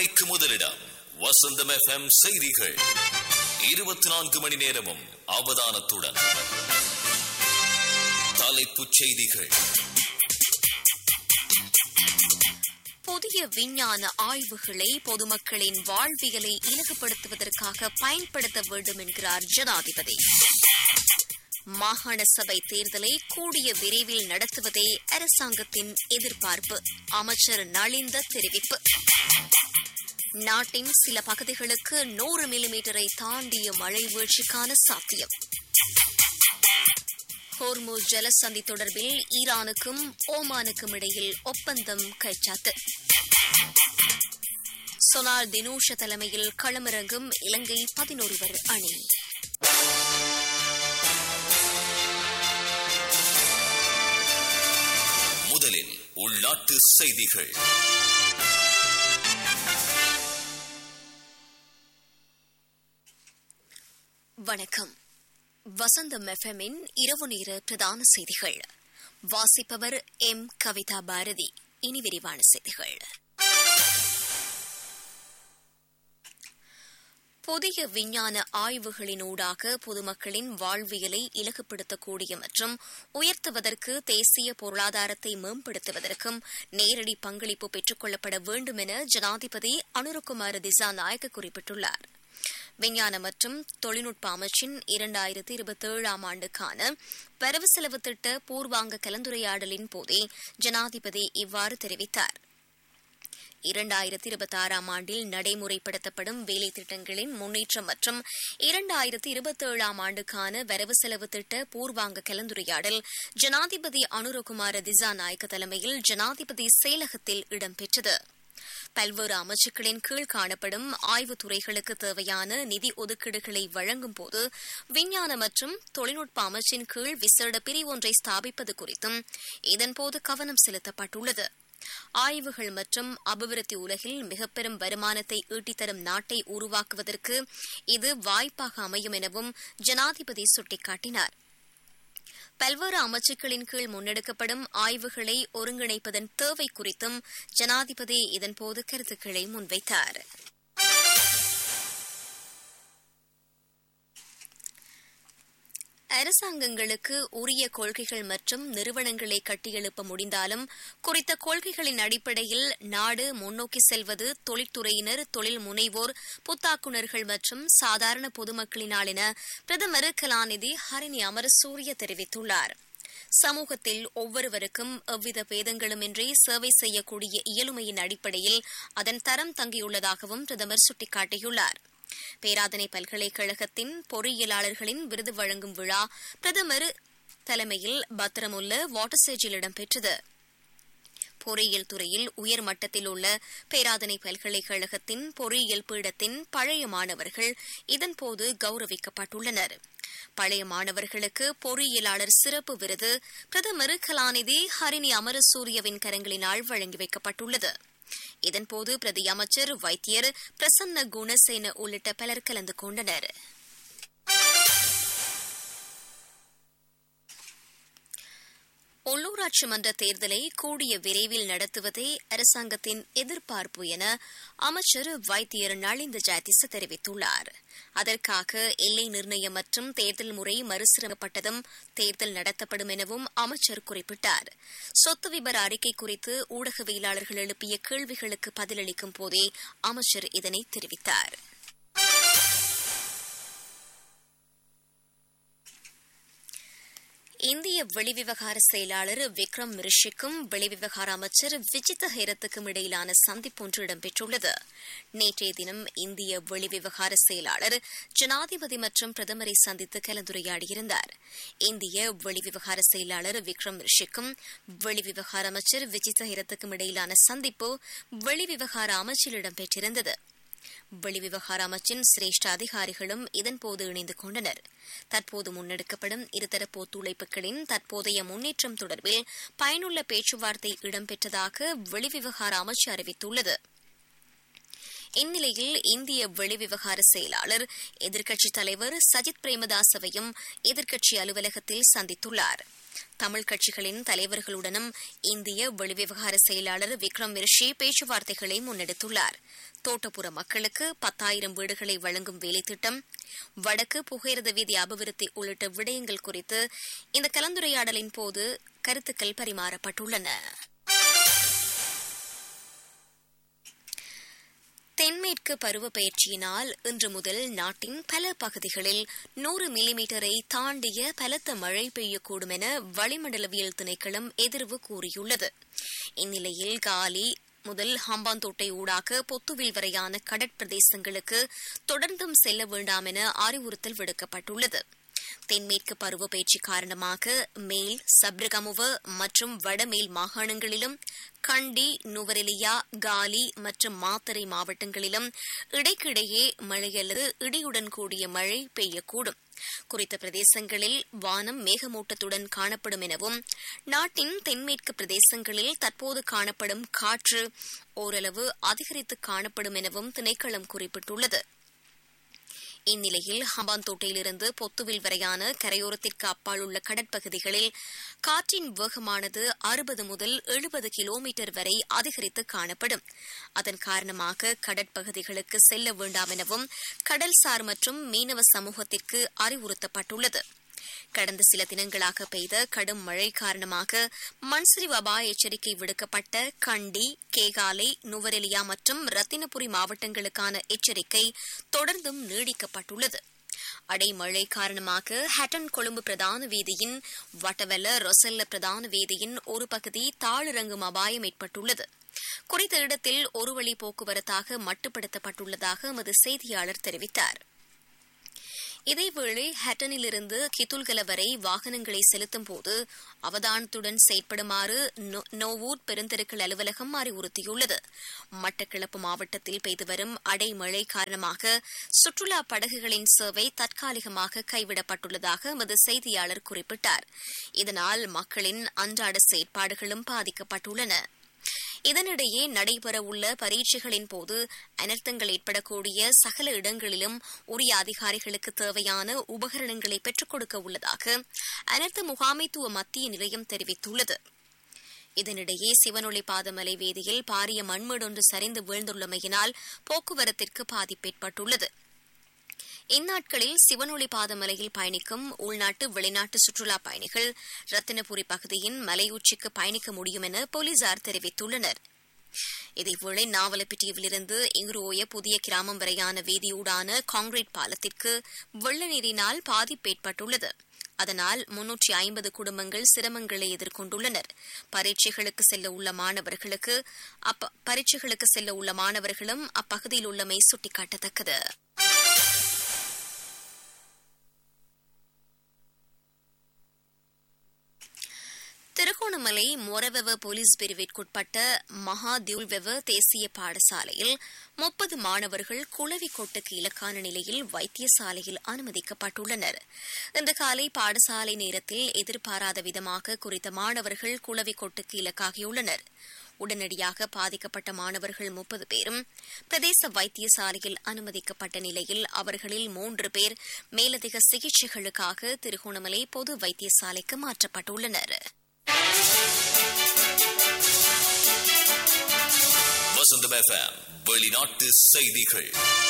உண்மைக்கு முதலிடம் வசந்தம் எஃப்எம் செய்திகள் இருபத்தி நான்கு மணி நேரமும் அவதானத்துடன் தலைப்புச் செய்திகள் புதிய விஞ்ஞான ஆய்வுகளை பொதுமக்களின் வாழ்வியலை இலகுப்படுத்துவதற்காக பயன்படுத்த வேண்டும் என்கிறார் ஜனாதிபதி மாகாண சபை தேர்தலை கூடிய விரைவில் நடத்துவதே அரசாங்கத்தின் எதிர்பார்ப்பு அமைச்சர் நளிந்த தெரிவிப்பு நாட்டின் சில பகுதிகளுக்கு நூறு மில்லிமீட்டரை தாண்டிய மழை வீழ்ச்சிக்கான சாத்தியம் ஹோர்மூஸ் ஜலசந்தி தொடர்பில் ஈரானுக்கும் ஓமானுக்கும் இடையில் ஒப்பந்தம் கைச்சாத்து சொனார் தினூஷ தலைமையில் களமிறங்கும் இலங்கை பதினொருவர் அணி முதலில் உள்நாட்டு செய்திகள் வணக்கம் வசந்தம் எஃப்எம்மின் இரவு நேர பிரதான செய்திகள் வாசிப்பவர் எம் கவிதா பாரதி இனி விரிவான செய்திகள் புதிய விஞ்ஞான ஆய்வுகளினூடாக பொதுமக்களின் வாழ்வியலை இலகுப்படுத்தக்கூடிய மற்றும் உயர்த்துவதற்கு தேசிய பொருளாதாரத்தை மேம்படுத்துவதற்கும் நேரடி பங்களிப்பு பெற்றுக் கொள்ளப்பட வேண்டும் என ஜனாதிபதி அனுரகுமார திசாநாயக்க குறிப்பிட்டுள்ளார் விஞ்ஞான மற்றும் தொழில்நுட்ப அமைச்சின் இரண்டாயிரத்தி இருபத்தி ஏழாம் ஆண்டுக்கான வரவு செலவு திட்ட பூர்வாங்க கலந்துரையாடலின் போதே ஜனாதிபதி இவ்வாறு தெரிவித்தார் இரண்டாயிரத்தி இருபத்தி ஆறாம் ஆண்டில் நடைமுறைப்படுத்தப்படும் வேலை திட்டங்களின் முன்னேற்றம் மற்றும் இரண்டாயிரத்தி இருபத்தி ஏழாம் ஆண்டுக்கான வரவு செலவு திட்ட பூர்வாங்க கலந்துரையாடல் ஜனாதிபதி அனுரகுமார திசாநாயக்க தலைமையில் ஜனாதிபதி செயலகத்தில் இடம்பெற்றது பல்வேறு அமைச்சுக்களின் கீழ் காணப்படும் ஆய்வுத் துறைகளுக்கு தேவையான நிதி ஒதுக்கீடுகளை வழங்கும் போது விஞ்ஞான மற்றும் தொழில்நுட்ப அமைச்சின் கீழ் விசேட பிரிவொன்றை ஸ்தாபிப்பது குறித்தும் இதன்போது கவனம் செலுத்தப்பட்டுள்ளது ஆய்வுகள் மற்றும் அபிவிருத்தி உலகில் மிகப்பெரும் வருமானத்தை ஈட்டித்தரும் நாட்டை உருவாக்குவதற்கு இது வாய்ப்பாக அமையும் எனவும் ஜனாதிபதி சுட்டிக்காட்டினார் பல்வேறு அமைச்சுக்களின் கீழ் முன்னெடுக்கப்படும் ஆய்வுகளை ஒருங்கிணைப்பதன் தேவை குறித்தும் ஜனாதிபதி இதன்போது கருத்துக்களை முன்வைத்தார் அரசாங்கங்களுக்கு உரிய கொள்கைகள் மற்றும் நிறுவனங்களை கட்டியெழுப்ப முடிந்தாலும் குறித்த கொள்கைகளின் அடிப்படையில் நாடு முன்னோக்கி செல்வது தொழில்துறையினர் தொழில் முனைவோர் புத்தாக்குநர்கள் மற்றும் சாதாரண பொதுமக்களினால் என பிரதமர் கலாநிதி ஹரிணி அமரசூரிய தெரிவித்துள்ளார் சமூகத்தில் ஒவ்வொருவருக்கும் எவ்வித பேதங்களுமின்றி சேவை செய்யக்கூடிய இயலுமையின் அடிப்படையில் அதன் தரம் தங்கியுள்ளதாகவும் பிரதமர் சுட்டிக்காட்டியுள்ளார் பேராதனை பல்கலைக்கழகத்தின் பொறியியலாளர்களின் விருது வழங்கும் விழா பிரதமர் தலைமையில் பத்திரமுள்ள வாட்டர்சேஜில் இடம்பெற்றது பொறியியல் துறையில் உயர் மட்டத்தில் உள்ள பேராதனை பல்கலைக்கழகத்தின் பொறியியல் பீடத்தின் பழைய மாணவர்கள் இதன்போது கௌரவிக்கப்பட்டுள்ளனர் பழைய மாணவர்களுக்கு பொறியியலாளர் சிறப்பு விருது பிரதமர் கலாநிதி ஹரிணி அமரசூரியவின் கரங்களினால் வழங்கி வைக்கப்பட்டுள்ளது இதன்போது பிரதி அமைச்சர் வைத்தியர் பிரசன்ன குணசேன உள்ளிட்ட பலர் கலந்து கொண்டனர் உள்ளூராட்சி மன்ற தேர்தலை கூடிய விரைவில் நடத்துவதே அரசாங்கத்தின் எதிர்பார்ப்பு என அமைச்சர் வைத்தியர் நளிந்த ஜாதிச தெரிவித்துள்ளார் அதற்காக எல்லை நிர்ணயம் மற்றும் தேர்தல் முறை மறுசீரமைக்கப்பட்டதும் தேர்தல் நடத்தப்படும் எனவும் அமைச்சர் குறிப்பிட்டார் சொத்து விபர அறிக்கை குறித்து ஊடகவியலாளர்கள் எழுப்பிய கேள்விகளுக்கு பதிலளிக்கும் போதே அமைச்சர் இதனை தெரிவித்தார் இந்திய வெளிவிவகார செயலாளர் விக்ரம் ரிஷிக்கும் வெளிவிவகார அமைச்சர் விஜித ஹேரத்துக்கும் இடையிலான சந்திப்பு ஒன்று இடம்பெற்றுள்ளது நேற்றைய தினம் இந்திய வெளிவிவகார செயலாளர் ஜனாதிபதி மற்றும் பிரதமரை சந்தித்து கலந்துரையாடியிருந்தார் இந்திய வெளிவிவகார செயலாளர் விக்ரம் ரிஷிக்கும் வெளிவிவகார அமைச்சர் விஜித ஹேரத்துக்கும் இடையிலான சந்திப்பு வெளிவிவகார அமைச்சில் இடம்பெற்றிருந்தது வெளிவிவகார அமைச்சின் சிரேஷ்ட அதிகாரிகளும் இதன்போது இணைந்து கொண்டனர் தற்போது முன்னெடுக்கப்படும் இருதரப்பு ஒத்துழைப்புகளின் தற்போதைய முன்னேற்றம் தொடர்பில் பயனுள்ள பேச்சுவார்த்தை இடம்பெற்றதாக வெளிவிவகார அமைச்சு அறிவித்துள்ளது இந்நிலையில் இந்திய வெளிவிவகார செயலாளர் எதிர்க்கட்சித் தலைவர் சஜித் பிரேமதாசவையும் எதிர்க்கட்சி அலுவலகத்தில் சந்தித்துள்ளார் தமிழ் கட்சிகளின் தலைவர்களுடனும் இந்திய வெளிவிவகார செயலாளர் விக்ரம் மிர்ஷி பேச்சுவார்த்தைகளை முன்னெடுத்துள்ளார் தோட்டப்புற மக்களுக்கு பத்தாயிரம் வீடுகளை வழங்கும் வேலைத்திட்டம் வடக்கு புகையிரத வீதி அபிவிருத்தி உள்ளிட்ட விடயங்கள் குறித்து இந்த கலந்துரையாடலின் போது கருத்துக்கள் பரிமாறப்பட்டுள்ளன தென்மேற்கு பருவப்பெயர்ச்சியினால் இன்று முதல் நாட்டின் பல பகுதிகளில் நூறு மில்லிமீட்டரை தாண்டிய பலத்த மழை பெய்யக்கூடும் என வளிமண்டலவியல் திணைக்களம் எதிர்வு கூறியுள்ளது இந்நிலையில் காலி முதல் ஹம்பாந்தோட்டை ஊடாக பொத்துவில் வரையான கடற்பிரதேசங்களுக்கு தொடர்ந்தும் செல்ல வேண்டாம் என அறிவுறுத்தல் விடுக்கப்பட்டுள்ளது தென்மேற்கு பருவப்பெயர்ச்சி காரணமாக மேல் சப்ரகமுவ மற்றும் வடமேல் மாகாணங்களிலும் கண்டி நுவரெலியா காலி மற்றும் மாத்தறை மாவட்டங்களிலும் இடைக்கிடையே மழை அல்லது இடியுடன் கூடிய மழை பெய்யக்கூடும் குறித்த பிரதேசங்களில் வானம் மேகமூட்டத்துடன் காணப்படும் எனவும் நாட்டின் தென்மேற்கு பிரதேசங்களில் தற்போது காணப்படும் காற்று ஓரளவு அதிகரித்து காணப்படும் எனவும் திணைக்களம் குறிப்பிட்டுள்ளது இந்நிலையில் ஹம்பாந்தோட்டையிலிருந்து பொத்துவில் வரையான கரையோரத்திற்கு அப்பால் உள்ள கடற்பகுதிகளில் காற்றின் வேகமானது அறுபது முதல் எழுபது கிலோமீட்டர் வரை அதிகரித்து காணப்படும் அதன் காரணமாக கடற்பகுதிகளுக்கு செல்ல வேண்டாம் எனவும் கடல்சார் மற்றும் மீனவ சமூகத்திற்கு அறிவுறுத்தப்பட்டுள்ளது கடந்த சில தினங்களாக பெய்த கடும் மழை காரணமாக மண்சரிவு அபாய எச்சரிக்கை விடுக்கப்பட்ட கண்டி கேகாலை நுவரெலியா மற்றும் ரத்தினபுரி மாவட்டங்களுக்கான எச்சரிக்கை தொடர்ந்தும் நீடிக்கப்பட்டுள்ளது அடைமழை காரணமாக ஹட்டன் கொழும்பு பிரதான வீதியின் வட்டவெல்ல ரொசெல்ல பிரதான வீதியின் ஒரு பகுதி தாழிறங்கும் அபாயம் ஏற்பட்டுள்ளது குறித்த இடத்தில் ஒரு வழி போக்குவரத்தாக மட்டுப்படுத்தப்பட்டுள்ளதாக எமது செய்தியாளர் தெரிவித்தார் இதேவேளை ஹட்டனிலிருந்து கித்துல்கல வரை வாகனங்களை செலுத்தும் போது அவதானத்துடன் செயற்படுமாறு நோவூர் பெருந்தெருக்கள் அலுவலகம் அறிவுறுத்தியுள்ளது மட்டக்கிளப்பு மாவட்டத்தில் பெய்து வரும் அடைமழை காரணமாக சுற்றுலா படகுகளின் சேவை தற்காலிகமாக கைவிடப்பட்டுள்ளதாக எமது செய்தியாளர் குறிப்பிட்டார் இதனால் மக்களின் அன்றாட செயற்பாடுகளும் பாதிக்கப்பட்டுள்ளன இதனிடையே நடைபெறவுள்ள பரீட்சைகளின் போது அனர்த்தங்கள் ஏற்படக்கூடிய சகல இடங்களிலும் உரிய அதிகாரிகளுக்கு தேவையான உபகரணங்களை பெற்றுக் கொடுக்க உள்ளதாக அனர்த்த முகாமைத்துவ மத்திய நிலையம் தெரிவித்துள்ளது இதனிடையே சிவனொளி பாதமலை வீதியில் பாரிய மண்மேடொன்று சரிந்து வீழ்ந்துள்ளமையினால் போக்குவரத்திற்கு பாதிப்பு ஏற்பட்டுள்ளது இந்நாட்களில் சிவனொளி பாதமலையில் பயணிக்கும் உள்நாட்டு வெளிநாட்டு சுற்றுலா பயணிகள் ரத்தினபுரி பகுதியின் மலையுச்சிக்கு பயணிக்க முடியும் என போலீசார் தெரிவித்துள்ளனர் இதேவேளை நாவலப்பிட்டியிலிருந்து இங்குரோய புதிய கிராமம் வரையான வீதியூடான கான்கிரீட் பாலத்திற்கு வெள்ள நீரினால் பாதிப்பு ஏற்பட்டுள்ளது அதனால் முன்னூற்றி ஐம்பது குடும்பங்கள் சிரமங்களை எதிர்கொண்டுள்ளனர் பரீட்சைகளுக்கு செல்ல உள்ள மாணவர்களுக்கு பரீட்சைகளுக்கு செல்ல உள்ள மாணவர்களும் அப்பகுதியில் உள்ளமை சுட்டிக்காட்டத்தக்கது திருகோணமலை மொரவெவ போலீஸ் பிரிவிற்குட்பட்ட மகா தியுல்வெவ தேசிய பாடசாலையில் முப்பது மாணவர்கள் குளவி கொட்டுக்கு இலக்கான நிலையில் வைத்தியசாலையில் அனுமதிக்கப்பட்டுள்ளனர் இன்று காலை பாடசாலை நேரத்தில் எதிர்பாராத விதமாக குறித்த மாணவர்கள் குளவி கொட்டுக்கு இலக்காகியுள்ளனர் உடனடியாக பாதிக்கப்பட்ட மாணவர்கள் முப்பது பேரும் பிரதேச வைத்தியசாலையில் அனுமதிக்கப்பட்ட நிலையில் அவர்களில் மூன்று பேர் மேலதிக சிகிச்சைகளுக்காக திருகோணமலை பொது வைத்தியசாலைக்கு மாற்றப்பட்டுள்ளனர் வசந்தம் எஃப்எம் வெளிநாட்டு செய்திகள்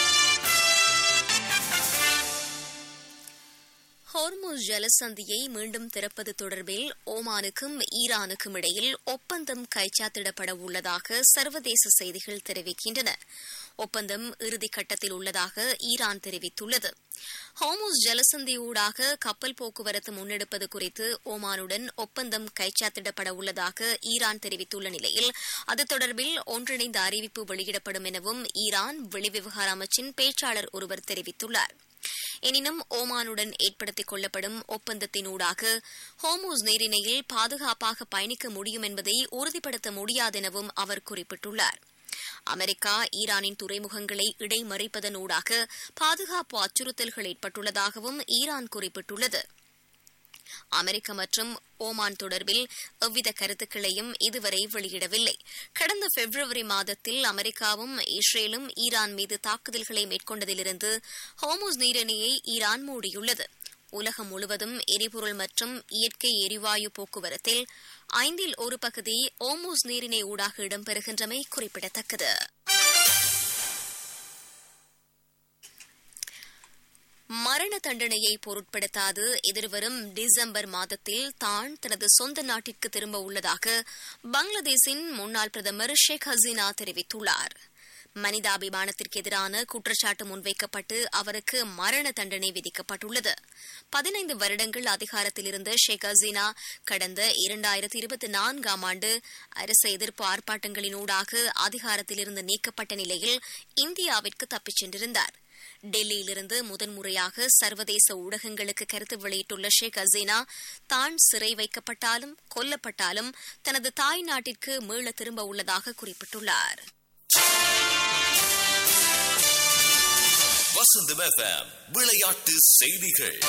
ஹோர்மோஸ் ஜலசந்தியை மீண்டும் திறப்பது தொடர்பில் ஓமானுக்கும் ஈரானுக்கும் இடையில் ஒப்பந்தம் கைச்சாத்திடப்பட உள்ளதாக சர்வதேச செய்திகள் தெரிவிக்கின்றன ஒப்பந்தம் இறுதிக்கட்டத்தில் உள்ளதாக ஈரான் தெரிவித்துள்ளது ஹோமோஸ் ஜலசந்தி ஊடாக கப்பல் போக்குவரத்து முன்னெடுப்பது குறித்து ஓமானுடன் ஒப்பந்தம் கைச்சாத்திடப்பட உள்ளதாக ஈரான் தெரிவித்துள்ள நிலையில் அது தொடர்பில் ஒன்றிணைந்த அறிவிப்பு வெளியிடப்படும் எனவும் ஈரான் வெளிவிவகார அமைச்சின் பேச்சாளர் ஒருவர் தெரிவித்துள்ளார் எனினும் ஓமானுடன் ஏற்படுத்திக் கொள்ளப்படும் ஒப்பந்தத்தினூடாக ஹோமோஸ் நீரிணையில் பாதுகாப்பாக பயணிக்க முடியும் என்பதை உறுதிப்படுத்த முடியாதெனவும் அவர் குறிப்பிட்டுள்ளார் அமெரிக்கா ஈரானின் துறைமுகங்களை இடைமறிப்பதனூடாக பாதுகாப்பு அச்சுறுத்தல்கள் ஏற்பட்டுள்ளதாகவும் ஈரான் குறிப்பிட்டுள்ளது அமெரிக்க மற்றும் ஓமான் தொடர்பில் எவ்வித கருத்துக்களையும் இதுவரை வெளியிடவில்லை கடந்த பிப்ரவரி மாதத்தில் அமெரிக்காவும் இஸ்ரேலும் ஈரான் மீது தாக்குதல்களை மேற்கொண்டதிலிருந்து ஹோமோஸ் நீரிணையை ஈரான் மூடியுள்ளது உலகம் முழுவதும் எரிபொருள் மற்றும் இயற்கை எரிவாயு போக்குவரத்தில் ஐந்தில் ஒரு பகுதி ஓமோஸ் நீரிணை ஊடாக இடம்பெறுகின்றமை குறிப்பிடத்தக்கது மரண தண்டனையை பொருட்படுத்தாது எதிர்வரும் டிசம்பர் மாதத்தில் தான் தனது சொந்த நாட்டிற்கு திரும்ப உள்ளதாக பங்களாதேஷின் முன்னாள் பிரதமர் ஷேக் ஹசீனா தெரிவித்துள்ளார் மனிதாபிமானத்திற்கு எதிரான குற்றச்சாட்டு முன்வைக்கப்பட்டு அவருக்கு மரண தண்டனை விதிக்கப்பட்டுள்ளது பதினைந்து வருடங்கள் அதிகாரத்தில் இருந்த ஷேக் ஹசீனா கடந்த இரண்டாயிரத்தி இருபத்தி நான்காம் ஆண்டு அரசு எதிர்ப்பு ஆர்ப்பாட்டங்களினூடாக அதிகாரத்திலிருந்து நீக்கப்பட்ட நிலையில் இந்தியாவிற்கு தப்பிச் சென்றிருந்தார் டெல்லியிலிருந்து முதன்முறையாக சர்வதேச ஊடகங்களுக்கு கருத்து வெளியிட்டுள்ள ஷேக் ஹசீனா தான் சிறை வைக்கப்பட்டாலும் கொல்லப்பட்டாலும் தனது தாய் நாட்டிற்கு மீள திரும்ப உள்ளதாக குறிப்பிட்டுள்ளார் வசந்தம் எஃப்எம் விளையாட்டு செய்திகள்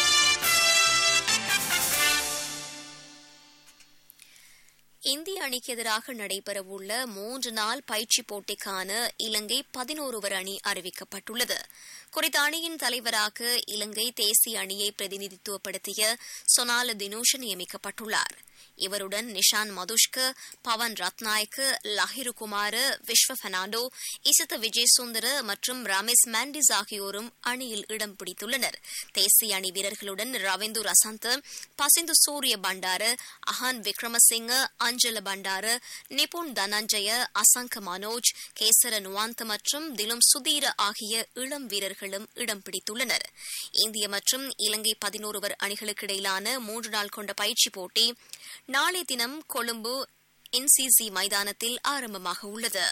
இந்திய அணிக்கு எதிராக நடைபெறவுள்ள மூன்று நாள் பயிற்சி போட்டிக்கான இலங்கை பதினோருவர் அணி அறிவிக்கப்பட்டுள்ளது குறித்த அணியின் தலைவராக இலங்கை தேசிய அணியை பிரதிநிதித்துவப்படுத்திய சொனால தினூஷ் நியமிக்கப்பட்டுள்ளார் இவருடன் நிஷான் மதுஷ்க பவன் ரத்நாயக்கு லஹிரு குமார் விஸ்வ பெர்னாண்டோ இசத்த விஜய் சுந்தர மற்றும் ரமேஷ் மாண்டிஸ் ஆகியோரும் அணியில் இடம் பிடித்துள்ளனர் தேசிய அணி வீரர்களுடன் ரவீந்து ரசந்த் பசிந்து சூரிய பண்டார அஹான் விக்ரமசிங்க அஞ்சல பண்டார நிபுன் தனஞ்சய அசங்க மனோஜ் கேசர நுவாந்த் மற்றும் திலும் சுதீர ஆகிய இளம் வீரர்களும் இடம் பிடித்துள்ளனர் இந்திய மற்றும் இலங்கை பதினோருவர் அணிகளுக்கு இடையிலான மூன்று நாள் கொண்ட பயிற்சி போட்டி நாளை தினம் கொழும்பு என்சிசி மைதானத்தில் ஆரம்பமாக உள்ளது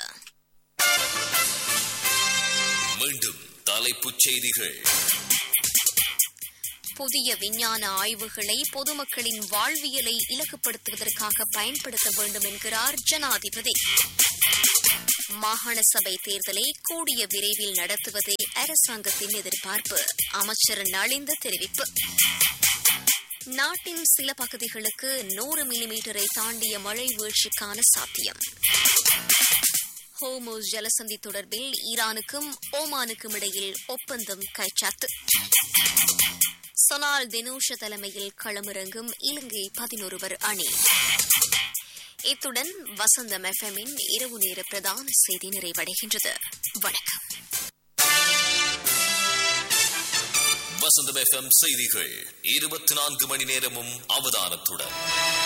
மீண்டும் தலைப்புச் செய்திகள் புதிய விஞ்ஞான ஆய்வுகளை பொதுமக்களின் வாழ்வியலை இலக்குப்படுத்துவதற்காக பயன்படுத்த வேண்டும் என்கிறார் ஜனாதிபதி மாகாண சபை தேர்தலை கூடிய விரைவில் நடத்துவதே அரசாங்கத்தின் எதிர்பார்ப்பு அமைச்சர் நளிந்த தெரிவிப்பு நாட்டின் சில பகுதிகளுக்கு நூறு மில்லிமீட்டரை தாண்டிய மழை வீழ்ச்சிக்கான சாத்தியம் ஹோமோஸ் ஜலசந்தி தொடர்பில் ஈரானுக்கும் ஓமானுக்கும் இடையில் ஒப்பந்தம் கைச்சாத்து சொனால் தினூஷ தலைமையில் களமிறங்கும் இலங்கை பதினொருவர் அணி இத்துடன் வசந்தம் எஃப்எம்மின் இரவு நேர பிரதான செய்தி நிறைவடைகின்றது வணக்கம் வசந்தம் எஃப்எம் செய்திகள் இருபத்தி நான்கு மணி நேரமும் அவதானத்துடன்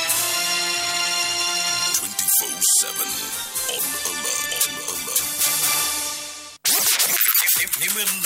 24/7 on alert. On alert. நிமிர்ந்த